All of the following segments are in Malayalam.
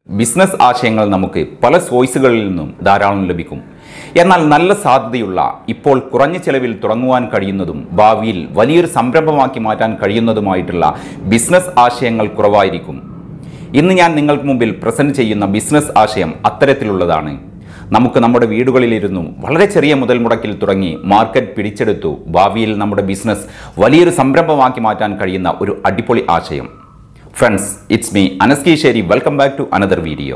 ബിസിനസ് ആശയങ്ങൾ നമുക്ക് പല സോഴ്സുകളിൽ നിന്നും ധാരാളം ലഭിക്കും എന്നാൽ നല്ല സാധ്യതയുള്ള ഇപ്പോൾ കുറഞ്ഞ ചെലവിൽ തുടങ്ങുവാൻ കഴിയുന്നതും ഭാവിയിൽ വലിയൊരു സംരംഭമാക്കി മാറ്റാൻ കഴിയുന്നതുമായിട്ടുള്ള ബിസിനസ് ആശയങ്ങൾ കുറവായിരിക്കും ഇന്ന് ഞാൻ നിങ്ങൾക്ക് മുമ്പിൽ പ്രസന്റ് ചെയ്യുന്ന ബിസിനസ് ആശയം അത്തരത്തിലുള്ളതാണ് നമുക്ക് നമ്മുടെ വീടുകളിലിരുന്നും വളരെ ചെറിയ മുതൽ മുടക്കിൽ തുടങ്ങി മാർക്കറ്റ് പിടിച്ചെടുത്തു ഭാവിയിൽ നമ്മുടെ ബിസിനസ് വലിയൊരു സംരംഭമാക്കി മാറ്റാൻ കഴിയുന്ന ഒരു അടിപൊളി ആശയം ഫ്രണ്ട്സ് ഇറ്റ്സ് മീ അനസ്കീശ്ശേരി welcome back to another video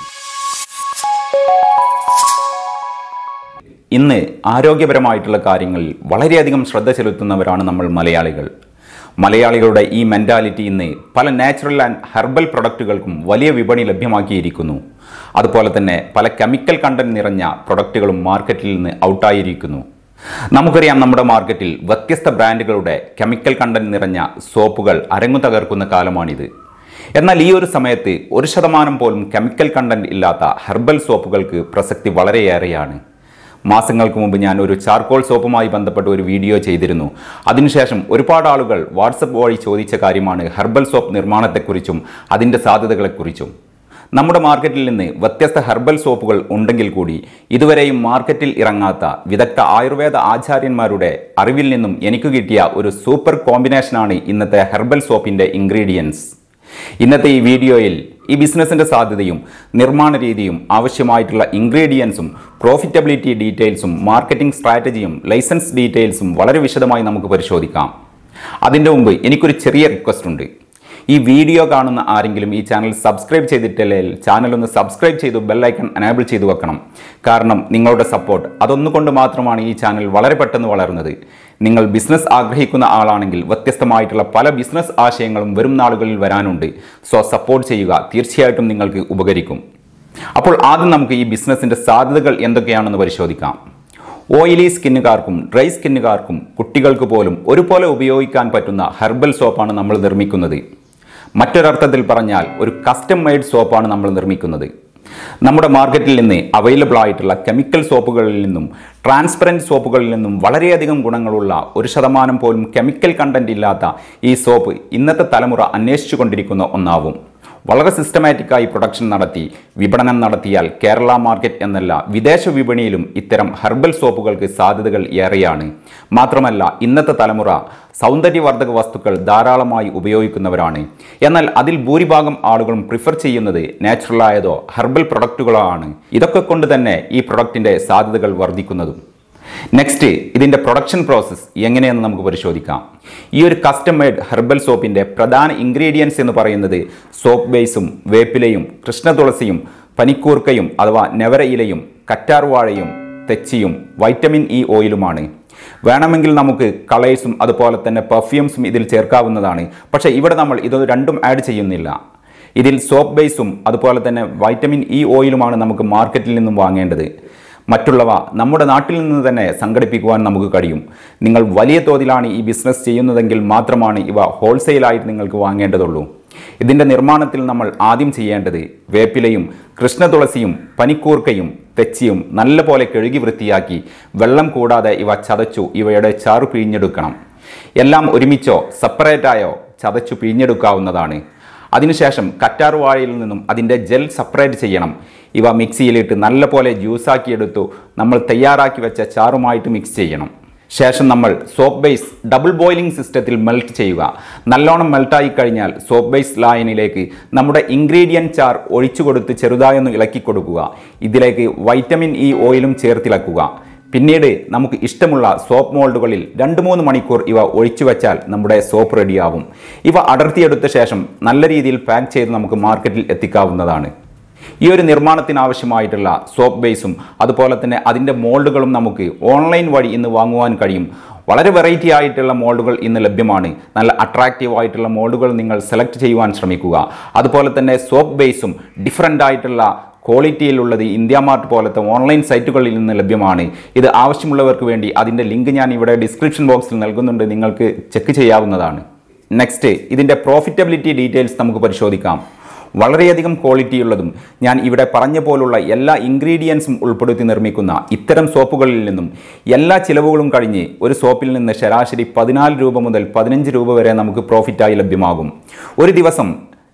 ഇന്ന് ആരോഗ്യപരമായിട്ടുള്ള കാര്യങ്ങളിൽ വളരെയധികം ശ്രദ്ധ ചെലുത്തുന്നവരാണ് നമ്മൾ മലയാളികൾ മലയാളികളുടെ ഈ മെൻറ്റാലിറ്റി ഇന്ന് പല നാച്ചുറൽ ആൻഡ് ഹെർബൽ പ്രൊഡക്റ്റുകൾക്കും വലിയ വിപണി ലഭ്യമാക്കിയിരിക്കുന്നു അതുപോലെ തന്നെ പല കെമിക്കൽ കണ്ടന്റ് നിറഞ്ഞ പ്രൊഡക്റ്റുകളും മാർക്കറ്റിൽ നിന്ന് ഔട്ടായിരിക്കുന്നു നമുക്കറിയാം നമ്മുടെ മാർക്കറ്റിൽ വ്യത്യസ്ത ബ്രാൻഡുകളുടെ കെമിക്കൽ കണ്ടന്റ് നിറഞ്ഞ സോപ്പുകൾ അരങ്ങു തകർക്കുന്ന കാലമാണിത് എന്നാൽ ഈ ഒരു സമയത്ത് ഒരു ശതമാനം പോലും കെമിക്കൽ കണ്ടന്റ് ഇല്ലാത്ത ഹെർബൽ സോപ്പുകൾക്ക് പ്രസക്തി വളരെയേറെയാണ് മാസങ്ങൾക്ക് മുമ്പ് ഞാൻ ഒരു ചാർക്കോൾ സോപ്പുമായി ബന്ധപ്പെട്ട ഒരു വീഡിയോ ചെയ്തിരുന്നു അതിനുശേഷം ഒരുപാട് ആളുകൾ വാട്സപ്പ് വഴി ചോദിച്ച കാര്യമാണ് ഹെർബൽ സോപ്പ് നിർമ്മാണത്തെക്കുറിച്ചും അതിൻ്റെ സാധ്യതകളെക്കുറിച്ചും നമ്മുടെ മാർക്കറ്റിൽ നിന്ന് വ്യത്യസ്ത ഹെർബൽ സോപ്പുകൾ ഉണ്ടെങ്കിൽ കൂടി ഇതുവരെയും മാർക്കറ്റിൽ ഇറങ്ങാത്ത വിദഗ്ധ ആയുർവേദ ആചാര്യന്മാരുടെ അറിവിൽ നിന്നും എനിക്ക് കിട്ടിയ ഒരു സൂപ്പർ കോമ്പിനേഷനാണ് ഇന്നത്തെ ഹെർബൽ സോപ്പിൻ്റെ ഇൻഗ്രീഡിയൻസ് ഇന്നത്തെ ഈ വീഡിയോയിൽ ഈ ബിസിനസ്സിൻ്റെ സാധ്യതയും നിർമ്മാണ രീതിയും ആവശ്യമായിട്ടുള്ള ഇൻഗ്രീഡിയൻസും പ്രോഫിറ്റബിലിറ്റി ഡീറ്റെയിൽസും മാർക്കറ്റിംഗ് സ്ട്രാറ്റജിയും ലൈസൻസ് ഡീറ്റെയിൽസും വളരെ വിശദമായി നമുക്ക് പരിശോധിക്കാം അതിൻ്റെ മുമ്പ് എനിക്കൊരു ചെറിയ റിക്വസ്റ്റ് ഉണ്ട് ഈ വീഡിയോ കാണുന്ന ആരെങ്കിലും ഈ ചാനൽ സബ്സ്ക്രൈബ് ചെയ്തിട്ടില്ലെങ്കിൽ ചാനൽ ഒന്ന് സബ്സ്ക്രൈബ് ചെയ്തു ബെല്ലൈക്കൺ എനേബിൾ ചെയ്തു വെക്കണം കാരണം നിങ്ങളുടെ സപ്പോർട്ട് അതൊന്നുകൊണ്ട് മാത്രമാണ് ഈ ചാനൽ വളരെ പെട്ടെന്ന് വളർന്നത് നിങ്ങൾ ബിസിനസ് ആഗ്രഹിക്കുന്ന ആളാണെങ്കിൽ വ്യത്യസ്തമായിട്ടുള്ള പല ബിസിനസ് ആശയങ്ങളും വരും നാളുകളിൽ വരാനുണ്ട് സോ സപ്പോർട്ട് ചെയ്യുക തീർച്ചയായിട്ടും നിങ്ങൾക്ക് ഉപകരിക്കും അപ്പോൾ ആദ്യം നമുക്ക് ഈ ബിസിനസ്സിൻ്റെ സാധ്യതകൾ എന്തൊക്കെയാണെന്ന് പരിശോധിക്കാം ഓയിലി സ്കിന്നുകാർക്കും ഡ്രൈ സ്കിന്നുകാർക്കും കുട്ടികൾക്ക് പോലും ഒരുപോലെ ഉപയോഗിക്കാൻ പറ്റുന്ന ഹെർബൽ സോപ്പാണ് നമ്മൾ നിർമ്മിക്കുന്നത് മറ്റൊരർത്ഥത്തിൽ പറഞ്ഞാൽ ഒരു കസ്റ്റം മെയ്ഡ് സോപ്പാണ് നമ്മൾ നിർമ്മിക്കുന്നത് നമ്മുടെ മാർക്കറ്റിൽ നിന്ന് അവൈലബിൾ ആയിട്ടുള്ള കെമിക്കൽ സോപ്പുകളിൽ നിന്നും ട്രാൻസ്പെറൻറ്റ് സോപ്പുകളിൽ നിന്നും വളരെയധികം ഗുണങ്ങളുള്ള ഒരു ശതമാനം പോലും കെമിക്കൽ കണ്ടന്റ് ഇല്ലാത്ത ഈ സോപ്പ് ഇന്നത്തെ തലമുറ അന്വേഷിച്ചു കൊണ്ടിരിക്കുന്ന ഒന്നാവും വളരെ സിസ്റ്റമാറ്റിക്കായി പ്രൊഡക്ഷൻ നടത്തി വിപണനം നടത്തിയാൽ കേരള മാർക്കറ്റ് എന്നല്ല വിദേശ വിപണിയിലും ഇത്തരം ഹെർബൽ സോപ്പുകൾക്ക് സാധ്യതകൾ ഏറെയാണ് മാത്രമല്ല ഇന്നത്തെ തലമുറ സൗന്ദര്യവർദ്ധക വസ്തുക്കൾ ധാരാളമായി ഉപയോഗിക്കുന്നവരാണ് എന്നാൽ അതിൽ ഭൂരിഭാഗം ആളുകളും പ്രിഫർ ചെയ്യുന്നത് നാച്ചുറലായതോ ഹെർബൽ പ്രൊഡക്റ്റുകളോ ആണ് ഇതൊക്കെ കൊണ്ട് തന്നെ ഈ പ്രൊഡക്റ്റിൻ്റെ സാധ്യതകൾ വർദ്ധിക്കുന്നതും നെക്സ്റ്റ് ഇതിൻ്റെ പ്രൊഡക്ഷൻ പ്രോസസ്സ് എങ്ങനെയെന്ന് നമുക്ക് പരിശോധിക്കാം ഈ ഒരു കസ്റ്റം മെയ്ഡ് ഹെർബൽ സോപ്പിൻ്റെ പ്രധാന ഇൻഗ്രീഡിയൻസ് എന്ന് പറയുന്നത് സോപ്പ് ബേസും വേപ്പിലയും കൃഷ്ണതുളസിയും പനിക്കൂർക്കയും അഥവാ നെവര ഇലയും കറ്റാർവാഴയും തെച്ചിയും വൈറ്റമിൻ ഇ ഓയിലുമാണ് വേണമെങ്കിൽ നമുക്ക് കളേഴ്സും അതുപോലെ തന്നെ പെർഫ്യൂംസും ഇതിൽ ചേർക്കാവുന്നതാണ് പക്ഷേ ഇവിടെ നമ്മൾ ഇത് രണ്ടും ആഡ് ചെയ്യുന്നില്ല ഇതിൽ സോപ്പ് ബേസും അതുപോലെ തന്നെ വൈറ്റമിൻ ഇ ഓയിലുമാണ് നമുക്ക് മാർക്കറ്റിൽ നിന്നും വാങ്ങേണ്ടത് മറ്റുള്ളവ നമ്മുടെ നാട്ടിൽ നിന്ന് തന്നെ സംഘടിപ്പിക്കുവാൻ നമുക്ക് കഴിയും നിങ്ങൾ വലിയ തോതിലാണ് ഈ ബിസിനസ് ചെയ്യുന്നതെങ്കിൽ മാത്രമാണ് ഇവ ഹോൾസെയിലായിട്ട് നിങ്ങൾക്ക് വാങ്ങേണ്ടതുള്ളൂ ഇതിൻ്റെ നിർമ്മാണത്തിൽ നമ്മൾ ആദ്യം ചെയ്യേണ്ടത് വേപ്പിലയും കൃഷ്ണതുളസിയും പനിക്കൂർക്കയും തെച്ചിയും നല്ലപോലെ കഴുകി വൃത്തിയാക്കി വെള്ളം കൂടാതെ ഇവ ചതച്ചു ഇവയുടെ ചാറ് പിഴിഞ്ഞെടുക്കണം എല്ലാം ഒരുമിച്ചോ സെപ്പറേറ്റായോ ചതച്ചു പിഴിഞ്ഞെടുക്കാവുന്നതാണ് അതിനുശേഷം കറ്റാർ വാഴയിൽ നിന്നും അതിൻ്റെ ജെൽ സെപ്പറേറ്റ് ചെയ്യണം ഇവ മിക്സിയിലിട്ട് നല്ലപോലെ ജ്യൂസാക്കിയെടുത്തു നമ്മൾ തയ്യാറാക്കി വെച്ച ചാറുമായിട്ട് മിക്സ് ചെയ്യണം ശേഷം നമ്മൾ സോപ്പ് ബേസ് ഡബിൾ ബോയിലിംഗ് സിസ്റ്റത്തിൽ മെൽറ്റ് ചെയ്യുക നല്ലോണം മെൽട്ടായി കഴിഞ്ഞാൽ സോപ്പ് ബേസ് ലായനിലേക്ക് നമ്മുടെ ഇൻഗ്രീഡിയൻറ്റ് ചാർ ഒഴിച്ചു കൊടുത്ത് ചെറുതായൊന്ന് ഇളക്കി കൊടുക്കുക ഇതിലേക്ക് വൈറ്റമിൻ ഇ ഓയിലും ചേർത്തിളക്കുക പിന്നീട് നമുക്ക് ഇഷ്ടമുള്ള സോപ്പ് മോൾഡുകളിൽ രണ്ട് മൂന്ന് മണിക്കൂർ ഇവ ഒഴിച്ചു വെച്ചാൽ നമ്മുടെ സോപ്പ് റെഡിയാവും ഇവ അടർത്തിയെടുത്ത ശേഷം നല്ല രീതിയിൽ പാക്ക് ചെയ്ത് നമുക്ക് മാർക്കറ്റിൽ എത്തിക്കാവുന്നതാണ് ഈ ഒരു നിർമ്മാണത്തിന് ആവശ്യമായിട്ടുള്ള സോപ്പ് ബേസും അതുപോലെ തന്നെ അതിൻ്റെ മോൾഡുകളും നമുക്ക് ഓൺലൈൻ വഴി ഇന്ന് വാങ്ങുവാൻ കഴിയും വളരെ വെറൈറ്റി ആയിട്ടുള്ള മോൾഡുകൾ ഇന്ന് ലഭ്യമാണ് നല്ല അട്രാക്റ്റീവ് ആയിട്ടുള്ള മോൾഡുകൾ നിങ്ങൾ സെലക്ട് ചെയ്യുവാൻ ശ്രമിക്കുക അതുപോലെ തന്നെ സോപ്പ് ബേസും ഡിഫറൻ്റ് ആയിട്ടുള്ള ക്വാളിറ്റിയിലുള്ളത് ഇന്ത്യ മാർട്ട് പോലത്തെ ഓൺലൈൻ സൈറ്റുകളിൽ നിന്ന് ലഭ്യമാണ് ഇത് ആവശ്യമുള്ളവർക്ക് വേണ്ടി അതിൻ്റെ ലിങ്ക് ഞാൻ ഇവിടെ ഡിസ്ക്രിപ്ഷൻ ബോക്സിൽ നൽകുന്നുണ്ട് നിങ്ങൾക്ക് ചെക്ക് ചെയ്യാവുന്നതാണ് നെക്സ്റ്റ് ഇതിൻ്റെ പ്രോഫിറ്റബിലിറ്റി ഡീറ്റെയിൽസ് നമുക്ക് പരിശോധിക്കാം വളരെയധികം ക്വാളിറ്റിയുള്ളതും ഞാൻ ഇവിടെ പറഞ്ഞ പോലുള്ള എല്ലാ ഇൻഗ്രീഡിയൻസും ഉൾപ്പെടുത്തി നിർമ്മിക്കുന്ന ഇത്തരം സോപ്പുകളിൽ നിന്നും എല്ലാ ചിലവുകളും കഴിഞ്ഞ് ഒരു സോപ്പിൽ നിന്ന് ശരാശരി പതിനാല് രൂപ മുതൽ പതിനഞ്ച് രൂപ വരെ നമുക്ക് പ്രോഫിറ്റായി ലഭ്യമാകും ഒരു ദിവസം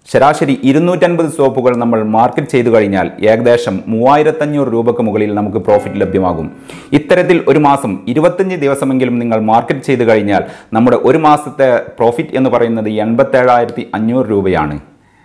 ശരാശരി ഇരുന്നൂറ്റൻപത് സോപ്പുകൾ നമ്മൾ മാർക്കറ്റ് ചെയ്തു കഴിഞ്ഞാൽ ഏകദേശം മൂവായിരത്തഞ്ഞൂറ് രൂപക്ക് മുകളിൽ നമുക്ക് പ്രോഫിറ്റ് ലഭ്യമാകും ഇത്തരത്തിൽ ഒരു മാസം ഇരുപത്തഞ്ച് ദിവസമെങ്കിലും നിങ്ങൾ മാർക്കറ്റ് ചെയ്തു കഴിഞ്ഞാൽ നമ്മുടെ ഒരു മാസത്തെ പ്രോഫിറ്റ് എന്ന് പറയുന്നത് എൺപത്തേഴായിരത്തി അഞ്ഞൂറ് രൂപയാണ്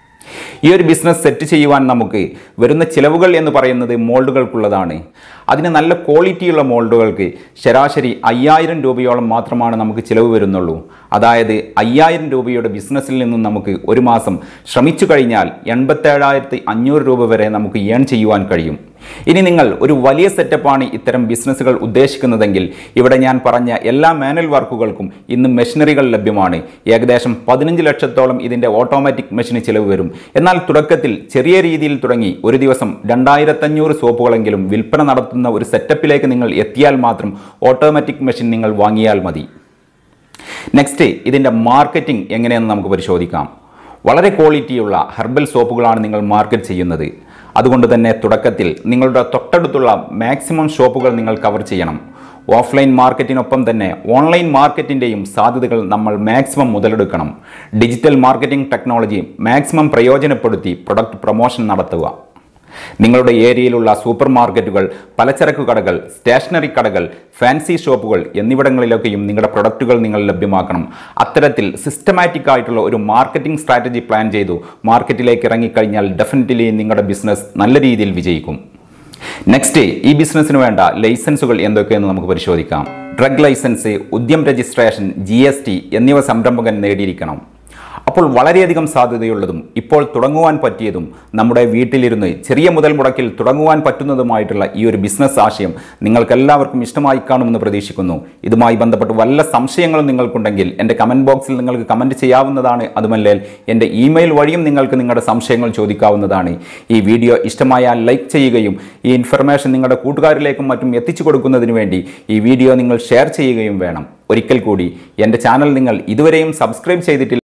ഈ ഒരു ബിസിനസ് സെറ്റ് ചെയ്യുവാൻ നമുക്ക് വരുന്ന ചിലവുകൾ എന്ന് പറയുന്നത് മോൾഡുകൾക്കുള്ളതാണ് അതിന് നല്ല ക്വാളിറ്റിയുള്ള മോൾഡുകൾക്ക് ശരാശരി അയ്യായിരം രൂപയോളം മാത്രമാണ് നമുക്ക് ചിലവ് വരുന്നുള്ളൂ അതായത് അയ്യായിരം രൂപയുടെ ബിസിനസ്സിൽ നിന്നും നമുക്ക് ഒരു മാസം ശ്രമിച്ചു കഴിഞ്ഞാൽ എൺപത്തേഴായിരത്തി അഞ്ഞൂറ് രൂപ വരെ നമുക്ക് ഏൺ ചെയ്യുവാൻ കഴിയും ഇനി നിങ്ങൾ ഒരു വലിയ സെറ്റപ്പാണ് ഇത്തരം ബിസിനസ്സുകൾ ഉദ്ദേശിക്കുന്നതെങ്കിൽ ഇവിടെ ഞാൻ പറഞ്ഞ എല്ലാ മാനുവൽ വർക്കുകൾക്കും ഇന്ന് മെഷീനറികൾ ലഭ്യമാണ് ഏകദേശം പതിനഞ്ച് ലക്ഷത്തോളം ഇതിൻ്റെ ഓട്ടോമാറ്റിക് മെഷീന് ചിലവ് വരും എന്നാൽ തുടക്കത്തിൽ ചെറിയ രീതിയിൽ തുടങ്ങി ഒരു ദിവസം രണ്ടായിരത്തഞ്ഞൂറ് സോപ്പുകളെങ്കിലും വിൽപ്പന നടത്തുന്ന ഒരു സെറ്റപ്പിലേക്ക് നിങ്ങൾ എത്തിയാൽ മാത്രം ഓട്ടോമാറ്റിക് മെഷീൻ നിങ്ങൾ വാങ്ങിയാൽ മതി നെക്സ്റ്റ് ഇതിൻ്റെ മാർക്കറ്റിംഗ് എങ്ങനെയെന്ന് നമുക്ക് പരിശോധിക്കാം വളരെ ക്വാളിറ്റിയുള്ള ഹെർബൽ സോപ്പുകളാണ് നിങ്ങൾ മാർക്കറ്റ് ചെയ്യുന്നത് അതുകൊണ്ട് തന്നെ തുടക്കത്തിൽ നിങ്ങളുടെ തൊട്ടടുത്തുള്ള മാക്സിമം ഷോപ്പുകൾ നിങ്ങൾ കവർ ചെയ്യണം ഓഫ്ലൈൻ മാർക്കറ്റിനൊപ്പം തന്നെ ഓൺലൈൻ മാർക്കറ്റിൻ്റെയും സാധ്യതകൾ നമ്മൾ മാക്സിമം മുതലെടുക്കണം ഡിജിറ്റൽ മാർക്കറ്റിംഗ് ടെക്നോളജി മാക്സിമം പ്രയോജനപ്പെടുത്തി പ്രൊഡക്റ്റ് പ്രൊമോഷൻ നടത്തുക നിങ്ങളുടെ ഏരിയയിലുള്ള സൂപ്പർ മാർക്കറ്റുകൾ പലചരക്ക് കടകൾ സ്റ്റേഷനറി കടകൾ ഫാൻസി ഷോപ്പുകൾ എന്നിവിടങ്ങളിലൊക്കെയും നിങ്ങളുടെ പ്രൊഡക്റ്റുകൾ നിങ്ങൾ ലഭ്യമാക്കണം അത്തരത്തിൽ സിസ്റ്റമാറ്റിക് ആയിട്ടുള്ള ഒരു മാർക്കറ്റിംഗ് സ്ട്രാറ്റജി പ്ലാൻ ചെയ്തു മാർക്കറ്റിലേക്ക് ഇറങ്ങിക്കഴിഞ്ഞാൽ ഡെഫിനറ്റ്ലി നിങ്ങളുടെ ബിസിനസ് നല്ല രീതിയിൽ വിജയിക്കും നെക്സ്റ്റ് ഈ ബിസിനസ്സിന് വേണ്ട ലൈസൻസുകൾ എന്തൊക്കെയെന്ന് നമുക്ക് പരിശോധിക്കാം ഡ്രഗ് ലൈസൻസ് ഉദ്യം രജിസ്ട്രേഷൻ ജി എന്നിവ സംരംഭകൻ നേടിയിരിക്കണം അപ്പോൾ വളരെയധികം സാധ്യതയുള്ളതും ഇപ്പോൾ തുടങ്ങുവാൻ പറ്റിയതും നമ്മുടെ വീട്ടിലിരുന്ന് ചെറിയ മുതൽ മുടക്കിൽ തുടങ്ങുവാൻ പറ്റുന്നതുമായിട്ടുള്ള ഈ ഒരു ബിസിനസ് ആശയം നിങ്ങൾക്കെല്ലാവർക്കും ഇഷ്ടമായി കാണുമെന്ന് പ്രതീക്ഷിക്കുന്നു ഇതുമായി ബന്ധപ്പെട്ട് വല്ല സംശയങ്ങളും നിങ്ങൾക്കുണ്ടെങ്കിൽ എൻ്റെ കമൻറ്റ് ബോക്സിൽ നിങ്ങൾക്ക് കമൻറ്റ് ചെയ്യാവുന്നതാണ് അതുമല്ലേ എൻ്റെ ഇമെയിൽ വഴിയും നിങ്ങൾക്ക് നിങ്ങളുടെ സംശയങ്ങൾ ചോദിക്കാവുന്നതാണ് ഈ വീഡിയോ ഇഷ്ടമായാൽ ലൈക്ക് ചെയ്യുകയും ഈ ഇൻഫർമേഷൻ നിങ്ങളുടെ കൂട്ടുകാരിലേക്കും മറ്റും എത്തിച്ചു കൊടുക്കുന്നതിന് വേണ്ടി ഈ വീഡിയോ നിങ്ങൾ ഷെയർ ചെയ്യുകയും വേണം ഒരിക്കൽ കൂടി എൻ്റെ ചാനൽ നിങ്ങൾ ഇതുവരെയും സബ്സ്ക്രൈബ് ചെയ്തിട്ടില്ല